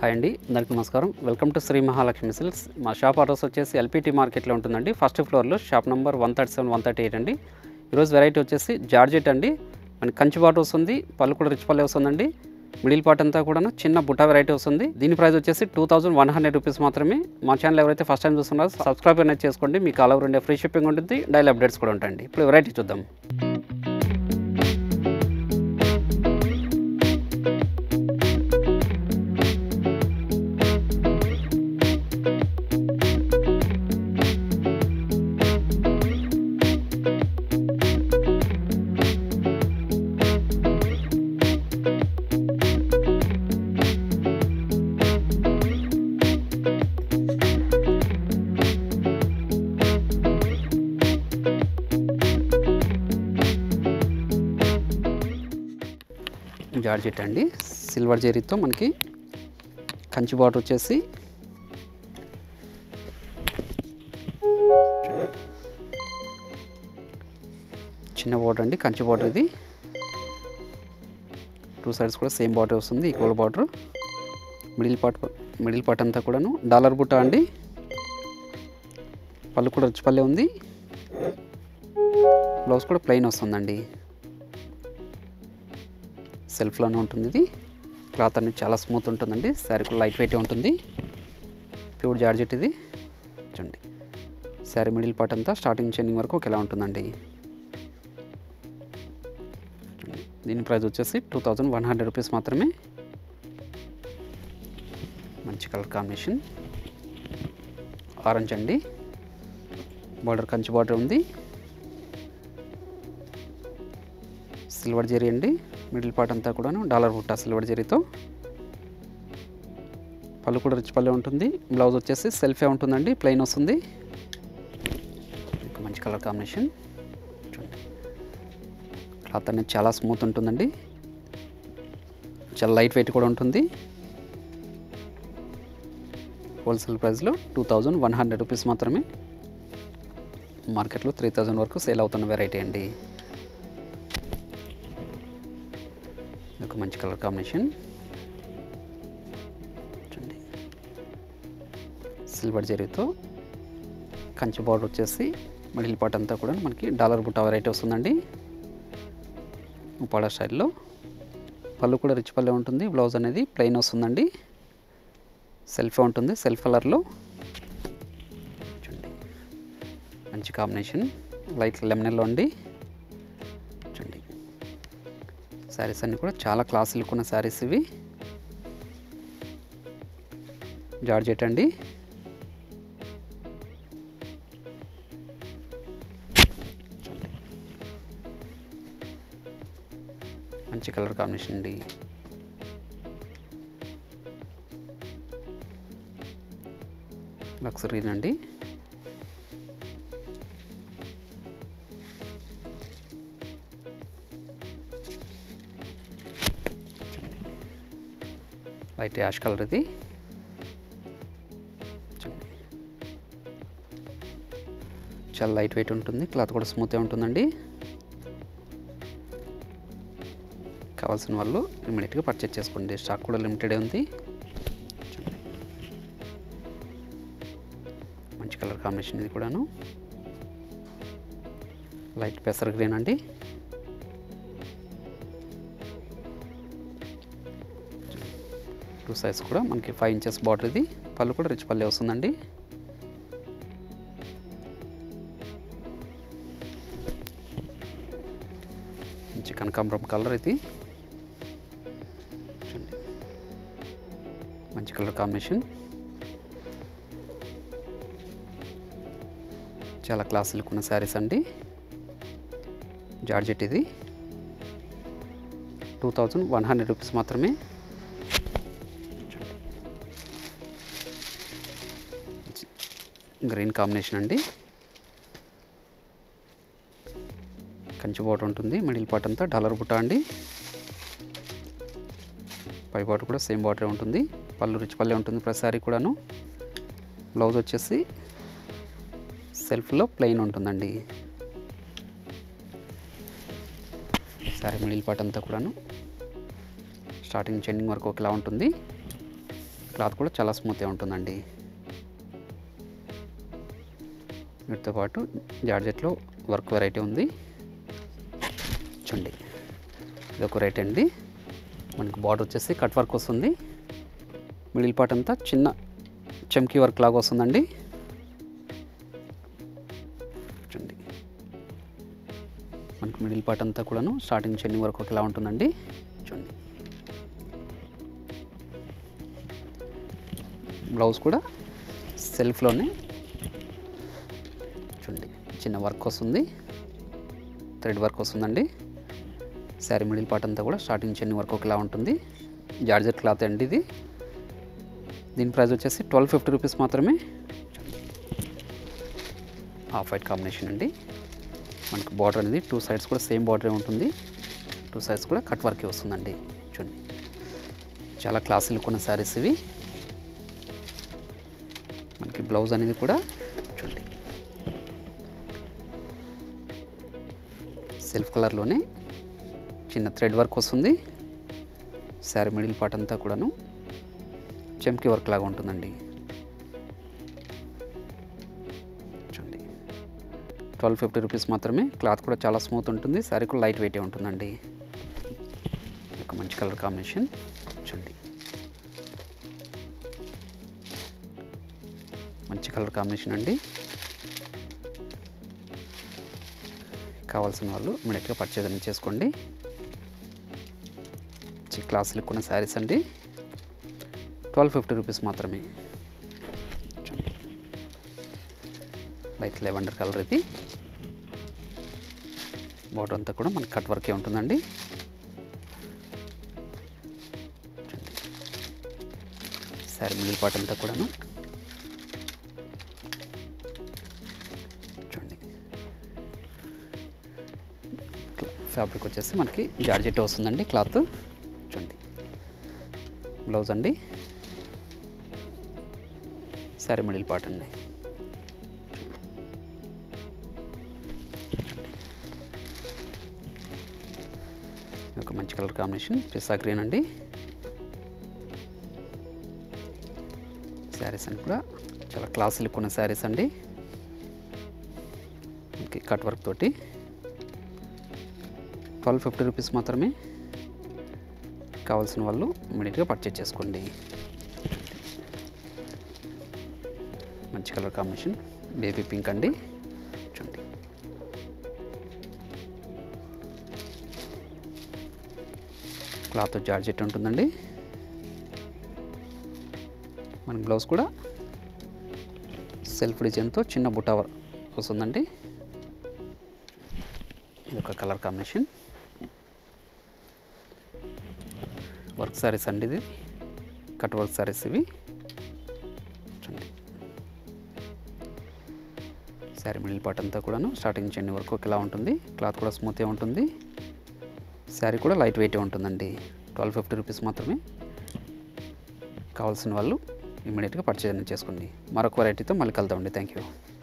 Hi అండి అందరికీ నమస్కారం welcome to Shri Mahalakshmi silks మా షాప్ అడ్రస్ వచ్చేసి ఎల్పిటి మార్కెట్లో ఉంటుందండి ఫస్ట్ ఫ్లోర్లో shop number one thirty seven one thirty eight అండి ఈరోజు వెరైటీ వచ్చేసి జార్జెట్ అండి మనకి కంచి బాట వస్తుంది పళ్ళు కూడా రిచ్ పల్లె వస్తుందండి మిడిల్ పార్ట్ అంతా కూడా చిన్న బుట్ట వెరైటీ వస్తుంది దీని ప్రైస్ వచ్చేసి two thousand one hundred rupees మాత్రమే మా ఛానల్ ఎవరైతే ఫస్ట్ టైం చూస్తున్నారో సబ్స్క్రైబ్ అనేది చేసుకోండి మీకు all over India free shipping ఉంటుంది డైలీ అప్డేట్స్ కూడా ఉంటాయండి ఇప్పుడు వెరైటీ చూద్దాం జార్జెట్ అండి సిల్వర్ జెరీతో మనకి కంచి బాటర్ వచ్చేసి చిన్న బార్డర్ అండి కంచి బార్డర్ ఇది టూ సైడ్స్ కూడా సేమ్ బార్డర్ వస్తుంది equal border middle part middle part అంతా కూడాను డాలర్ బుట్ట అండి పళ్ళు కూడా రుచి పల్లె ఉంది బ్లౌజ్ కూడా ప్లెయిన్ వస్తుందండి సెల్ఫ్లోనే ఉంటుంది ఇది క్లాత్ అనేది చాలా స్మూత్ ఉంటుందండి శారీ కూడా లైట్ వెయిట్ ఉంటుంది ప్యూర్ జార్జెట్ ఇది చూడండి శారీ మిడిల్ పార్ట్ అంతా స్టార్టింగ్ చెండింగ్ వరకు ఒకేలా ఉంటుందండి చూడండి. దీని ప్రైస్ వచ్చేసి two thousand one hundred rupees మాత్రమే మంచి కలర్ కాంబినేషన్ ఆరెంజ్ అండి బార్డర్ కంచి బార్డర్ ఉంది సిల్వర్ జెరీ అండి మిడిల్ పార్ట్ అంతా కూడాను డాలర్ బుట్ట సిల్వర్ జెరీతో పళ్ళు కూడా రిచ్ పల్లె ఉంటుంది బ్లౌజ్ వచ్చేసి సెల్ఫే ఉంటుందండి ప్లెయిన్ వస్తుంది ఇంకా మంచి కలర్ కాంబినేషన్ చూడండి క్లాత్ అనేది చాలా స్మూత్ ఉంటుందండి చాలా లైట్ వెయిట్ కూడా ఉంటుంది హోల్సేల్ ప్రైస్లో two thousand one hundred rupees మాత్రమే మార్కెట్లో త్రీ థౌజండ్ వరకు సేల్ అవుతున్న వెరైటీ అండి ఒక మంచి కలర్ కాంబినేషన్ చూడండి సిల్వర్ జరీతో కంచి బార్డర్ వచ్చేసి మిడిల్ పార్ట్ అంతా కూడా మనకి డాలర్ బుట్ట వెరైటీ వస్తుందండి ఉపాడ స్టైల్లో పళ్ళు కూడా రిచ్ పల్లె ఉంటుంది బ్లౌజ్ అనేది ప్లెయిన్ వస్తుందండి సెల్ఫ్ ఉంటుంది సెల్ఫ్ కలర్లో చూడండి మంచి కాంబినేషన్ లైట్ లెమనెల్లో అండి చూడండి శారీస్ అన్నీ కూడా చాలా క్లాస్ లుక్ ఉన్న శారీస్ ఇవి జార్జెట్ అండి మంచి కలర్ కాంబినేషన్ అండి లక్సరీ అండి లైట్ యాష్ కలర్ ఇది చూడండి. చాలా లైట్ వెయిట్ ఉంటుంది క్లాత్ కూడా స్మూత్గా ఉంటుందండి కావాల్సిన వాళ్ళు ఇమీడియట్గా పర్చేజ్ చేసుకోండి స్టాక్ కూడా లిమిటెడే ఉంది చూడండి. మంచి కలర్ కాంబినేషన్ ఇది కూడాను లైట్ పెసర్ గ్రీన్ అండి టూ సైజ్ కూడా మనకి ఫైవ్ ఇంచెస్ బార్డర్ ఇది పళ్ళు కూడా రిచ్ పల్లె వస్తుందండి మంచి కనకాంబరం కలర్ ఇది చూడండి. మంచి కలర్ కాంబినేషన్ చాలా క్లాసులకు ఉన్న శారీస్ అండి జార్జెట్ ఇది two thousand one hundred rupees మాత్రమే గ్రీన్ కాంబినేషన్ అండి కంచి బాటర్ ఉంటుంది మిడిల్ పార్ట్ అంతా డాలర్ బుట్ట అండి పై బాటర్ కూడా సేమ్ బాటరే ఉంటుంది పళ్ళు రిచ్ పల్లె ఉంటుంది ప్రతిసారి కూడాను బ్లౌజ్ వచ్చేసి సెల్ఫ్లో ప్లెయిన్ ఉంటుందండి శారీ మిడిల్ పార్ట్ అంతా కూడాను స్టార్టింగ్ చెండింగ్ వరకు ఒకలా ఉంటుంది క్లాత్ కూడా చాలా స్మూత్గా ఉంటుందండి వీటితో పాటు జార్జెట్లో వర్క్ వెరైటీ ఉంది చూడండి ఇది ఒక రేట్ అండి మనకి బార్డర్ వచ్చేసి కట్ వర్క్ వస్తుంది మిడిల్ పార్ట్ అంతా చిన్న చమ్కీ వర్క్ లాగా వస్తుందండి చూడండి మనకి మిడిల్ పార్ట్ అంతా కూడాను స్టార్టింగ్ చెన్ని వరకు ఒకలా ఉంటుందండి చూడండి బ్లౌజ్ కూడా సెల్ఫ్లోనే చూడండి చిన్న వర్క్ వస్తుంది థ్రెడ్ వర్క్ వస్తుందండి శారీ మిడిల్ పార్ట్ అంతా కూడా స్టార్టింగ్ చెన్ని వర్క్ ఒకలా ఉంటుంది జార్జెట్ క్లాత్ అండి ఇది దీని ప్రైస్ వచ్చేసి ట్వెల్వ్ ఫిఫ్టీ రూపీస్ మాత్రమే హాఫ్ వైట్ కాంబినేషన్ అండి మనకు బార్డర్ అనేది టూ సైడ్స్ కూడా సేమ్ బార్డరే ఉంటుంది టూ సైడ్స్ కూడా కట్ వర్కే వస్తుందండి చూడండి చాలా క్లాస్ లుక్ ఉన్న శారీస్ ఇవి మనకి బ్లౌజ్ అనేది కూడా చూడండి సెల్ఫ్ కలర్లోనే చిన్న థ్రెడ్ వర్క్ వస్తుంది శారీ మిడిల్ పార్ట్ అంతా కూడాను చెంకి వర్క్ లాగా ఉంటుందండి చూడండి ట్వెల్వ్ ఫిఫ్టీ రూపీస్ మాత్రమే క్లాత్ కూడా చాలా స్మూత్ ఉంటుంది శారీ కూడా లైట్ వెయిటే ఉంటుందండి ఒక మంచి కలర్ కాంబినేషన్ చూడండి మంచి కలర్ కాంబినేషన్ అండి కావాల్సిన వాళ్ళు ఇమీడియట్గా పర్చేజ్ అనేది చేసుకోండి మంచి క్లాస్ లుక్ ఉన్న శారీస్ అండి ట్వెల్వ్ ఫిఫ్టీ రూపీస్ మాత్రమే చూడండి. లైట్ లెవెండర్ కలర్ ఇది బార్డర్ అంతా కూడా మనకి కట్ వర్కే ఉంటుందండి చూడండి. శారీ మిడిల్ పార్ట్ అంతా కూడాను చూడండి ఫ్యాబ్రిక్ వచ్చేసి మనకి జార్జెట్ వస్తుందండి క్లాత్ చూడండి బ్లౌజ్ అండి శారీ మిడిల్ పార్ట్ అండి ఇది ఒక మంచి కలర్ కాంబినేషన్ పిస్తా గ్రీన్ అండి శారీస్ అని కూడా చాలా క్లాస్ లుక్ ఉన్న శారీస్ అండి మనకి కట్ వర్క్ తోటి ట్వెల్వ్ ఫిఫ్టీ రూపీస్ మాత్రమే కావాల్సిన వాళ్ళు ఇమీడియట్గా పర్చేజ్ చేసుకోండి మంచి కలర్ కాంబినేషన్ బేబీ పింక్ అండి చూడండి క్లాత్ జార్జెట్ ఉంటుందండి మన బ్లౌజ్ కూడా సెల్ఫ్ డిజైన్తో చిన్న బుట్ట వస్తుందండి ఇది ఒక కలర్ కాంబినేషన్ వర్క్ సారీస్ అండి ఇది కట్ వర్క్ సారీస్ ఇవి చూడండి శారీ మిడిల్ పార్ట్ అంతా కూడాను స్టార్టింగ్ చెండి వరకు ఇలా ఉంటుంది క్లాత్ కూడా స్మూత్గా ఉంటుంది శారీ కూడా లైట్ వెయిట్ ఉంటుందండి ట్వెల్వ్ ఫిఫ్టీ రూపీస్ మాత్రమే కావాల్సిన వాళ్ళు ఇమీడియట్గా పర్చేజ్ చేసుకోండి మరొక వెరైటీతో మళ్ళీ కలుద్దామండి థ్యాంక్ యూ